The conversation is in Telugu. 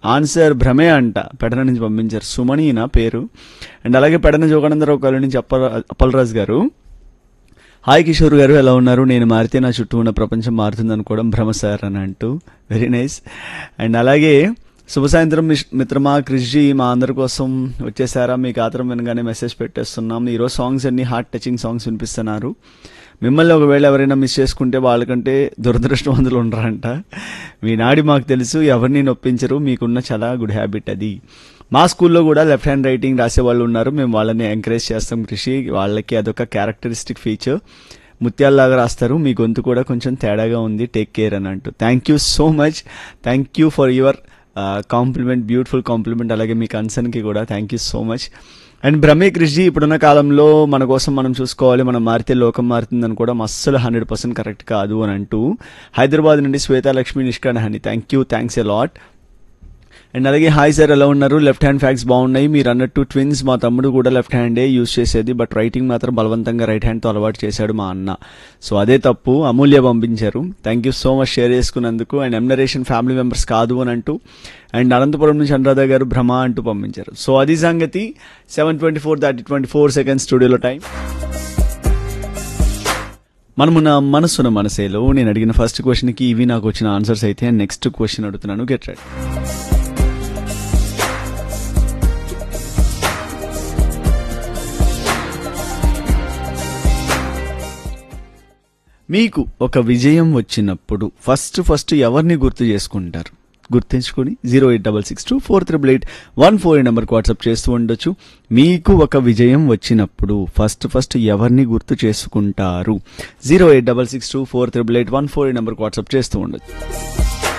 ఆన్సర్ భ్రమే అంట పెడన నుంచి పంపించారు సుమణి నా పేరు అండ్ అలాగే పెడన జోగానందరావు కాలనీ నుంచి అప్పల అప్పలరాజు గారు హాయ్ కిషోర్ గారు ఎలా ఉన్నారు నేను మారితే నా చుట్టూ ఉన్న ప్రపంచం మారుతుంది అనుకోవడం భ్రమ సార్ అని అంటూ వెరీ నైస్ అండ్ అలాగే శుభ సాయంత్రం మిష్- మిత్రమా క్రిష్జీ మా అందరి కోసం వచ్చేసారా మీకు ఆతరం వినగానే మెసేజ్ పెట్టేస్తున్నాం ఈరోజు సాంగ్స్ అన్ని హార్ట్ టచింగ్ సాంగ్స్ వినిపిస్తున్నారు మిమ్మల్ని ఒకవేళ ఎవరైనా మిస్ చేసుకుంటే వాళ్ళకంటే దురదృష్టవంతులు ఉండరంట మీ నాడి మాకు తెలుసు ఎవరిని నొప్పించరు మీకున్న చాలా గుడ్ హ్యాబిట్ అది మా స్కూల్లో కూడా లెఫ్ట్ హ్యాండ్ రైటింగ్ రాసే వాళ్ళు ఉన్నారు మేము వాళ్ళని ఎంకరేజ్ చేస్తాం కృషి వాళ్ళకి అదొక క్యారెక్టరిస్టిక్ ఫీచర్ ముత్యాల్లాగా రాస్తారు మీ గొంతు కూడా కొంచెం తేడాగా ఉంది టేక్ కేర్ అని అంటూ thank you so much thank you for your compliment beautiful compliment అలాగే మీ కన్సర్న్కి కూడా thank you so much and బ్రహ్మే కృషి ఇప్పుడున్న కాలంలో మన కోసం మనం చూసుకోవాలి మనం మారితే లోకం మారుతుందని కూడా అస్సలు హండ్రెడ్ పర్సెంట్ కరెక్ట్ కాదు అని అంటూ హైదరాబాద్ నుండి శ్వేతాలక్ష్మి నిష్కాణ హని thank you thanks a lot and అలాగే హాయ్ సార్ ఎలా ఉన్నారు లెఫ్ట్ హ్యాండ్ ఫ్యాక్స్ బాగున్నాయి మీరు అన్నట్టు ట్విన్స్ మా తమ్ముడు కూడా లెఫ్ట్ హ్యాండే యూస్ చేసేది బట్ రైటింగ్ మాత్రం బలవంతంగా రైట్ హ్యాండ్తో అలవాటు చేశాడు మా అన్న సో అదే తప్పు అమూల్య పంపించారు thank you so much share చేసుకున్నందుకు అండ్ ఎమ్నరేషన్ ఫ్యామిలీ మెంబర్స్ కాదు అని అంటూ అండ్ అనంతపురం నుంచి అనురాధ గారు భ్రమ అంటూ పంపించారు సో అది సంగతి seven twenty four thirty twenty four second స్టూడియోలో టైం మనము నా మనసున మనసేలో నేను అడిగిన ఫస్ట్ క్వశ్చన్కి ఇవి నాకు వచ్చిన ఆన్సర్స్ అయితే నెక్స్ట్ క్వశ్చన్ అడుగుతున్నాను గెట్ రైట్ మీకు ఒక విజయం వచ్చినప్పుడు ఫస్ట్ ఫస్ట్ ఎవరిని గుర్తు చేసుకుంటారు గుర్తుంచుకొని zero eight double six two four triple eight one four నెంబర్కి వాట్సాప్ చేస్తూ ఉండొచ్చు మీకు ఒక విజయం వచ్చినప్పుడు ఫస్ట్ ఫస్ట్ ఎవరిని గుర్తు చేసుకుంటారు zero eight double six two four triple eight one four నెంబర్కి వాట్సాప్ చేస్తూ ఉండొచ్చు